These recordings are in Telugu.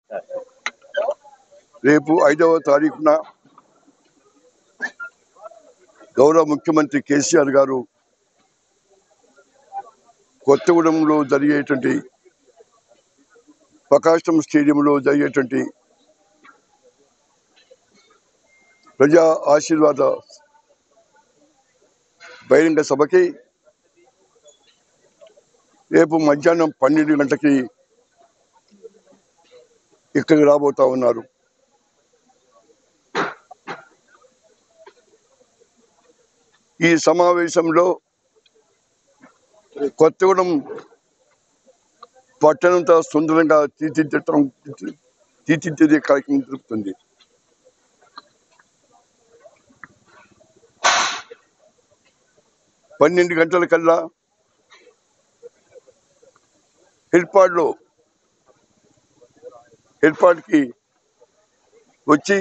రేపు ఐదవ తారీఖున గౌరవ ముఖ్యమంత్రి కేసీఆర్ గారు కొత్తగూడెంలో జరిగేటువంటి ప్రకాశం స్టేడియంలో జరిగేటువంటి ప్రజా ఆశీర్వాద బహిరంగ సభకి రేపు మధ్యాహ్నం పన్నెండు గంటలకి ఇక్కడికి రాబోతా ఉన్నారు ఈ సమావేశంలో కొత్తగూడెం పట్టణంతో సుందరంగా తీర్చిదిద్దటం తీర్చిదిద్దే కార్యక్రమం జరుగుతుంది పన్నెండు గంటల కల్లా హెడ్పాడ్లో హెడ్పాడ్కి వచ్చి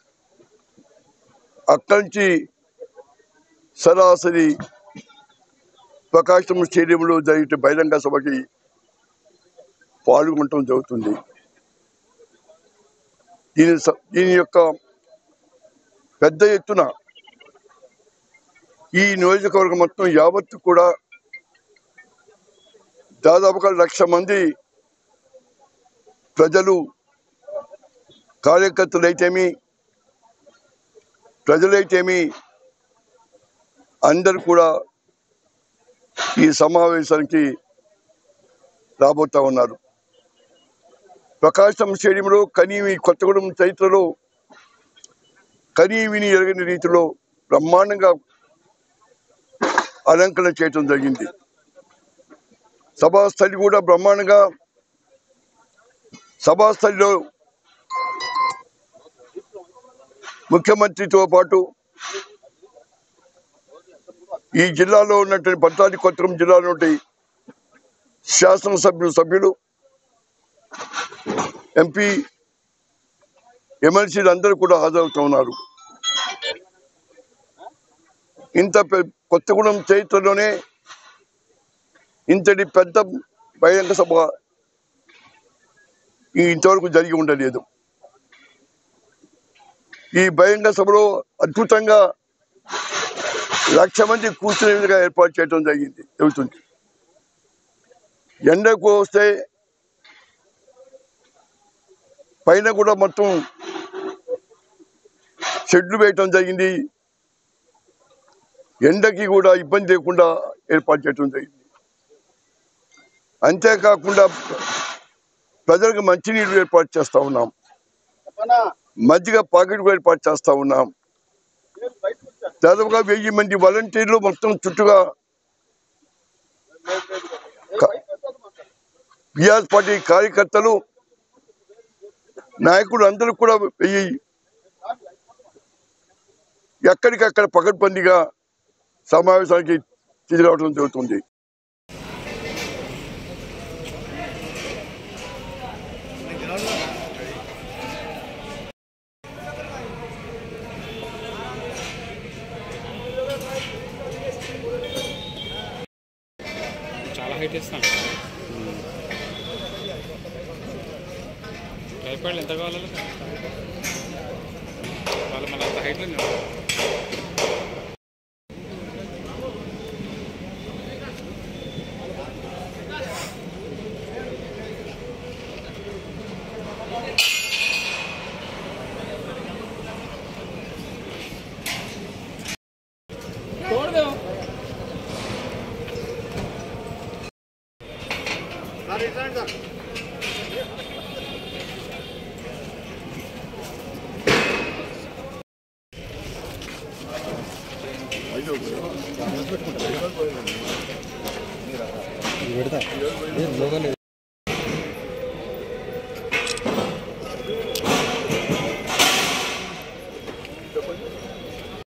అక్కడి నుంచి సరాసరి ప్రకాశం స్టేడియంలో జరిగే బహిరంగ సభకి పాల్గొనటం జరుగుతుంది దీని స- దీని యొక్క పెద్ద ఎత్తున ఈ నియోజకవర్గం మొత్తం యావత్తు కూడా దాదాపుగా లక్ష మంది ప్రజలు కార్యకర్తలైతేమి ప్రజలైతేమి అందరు కూడా ఈ సమావేశానికి రాబోతా ఉన్నారు ప్రకాశం స్టేడియంలో కనీవి కొత్తగూడెం చరిత్రలో కనీవిని ఎరగని రీతిలో బ్రహ్మాండంగా అలంకరణ చేయటం జరిగింది సభాస్థలి కూడా బ్రహ్మాండంగా సభాస్థలిలో ముఖ్యమంత్రితో పాటు ఈ జిల్లాలో ఉన్నటువంటి భద్రాద్రి కొత్తగూడెం జిల్లాలో ఉంటే శాసనసభ్యులు సభ్యులు ఎంపీ ఎమ్మెల్సీలు అందరూ కూడా హాజరవుతూ ఉన్నారు ఇంత పె- కొత్తగూడెం చరిత్రలోనే ఇంతటి పెద్ద బహిరంగ సభ ఈ ఇంతవరకు జరిగి ఉండలేదు ఈ బహిరంగ సభలో అద్భుతంగా లక్ష మంది కూర్చునే విధంగా ఏర్పాటు చేయడం జరిగింది జరుగుతుంది ఎండకు వస్తే పైన కూడా మొత్తం షెడ్లు వేయటం జరిగింది ఎండకి కూడా ఇబ్బంది లేకుండా ఏర్పాటు చేయడం జరిగింది అంతేకాకుండా ప్రజలకు మంచినీళ్ళు ఏర్పాటు చేస్తా ఉన్నాం మజ్జిగ పాకెట్ కూడా ఏర్పాటు చేస్తా ఉన్నాం దాదాపుగా వెయ్యి మంది వాలంటీర్లు మొత్తం చుట్టూగా బిఆర్ పార్టీ కార్యకర్తలు నాయకులు అందరూ కూడా వెయ్యి ఎక్కడికక్కడ పకడ్బందీగా సమావేశానికి తీసుకురావడం జరుగుతుంది చాలా హైట్ ఇస్తాను ట్రైపాడ్ ఎంత కావాలి వాళ్ళు మళ్ళీ అంత హైట్లో పెడతా లోకల్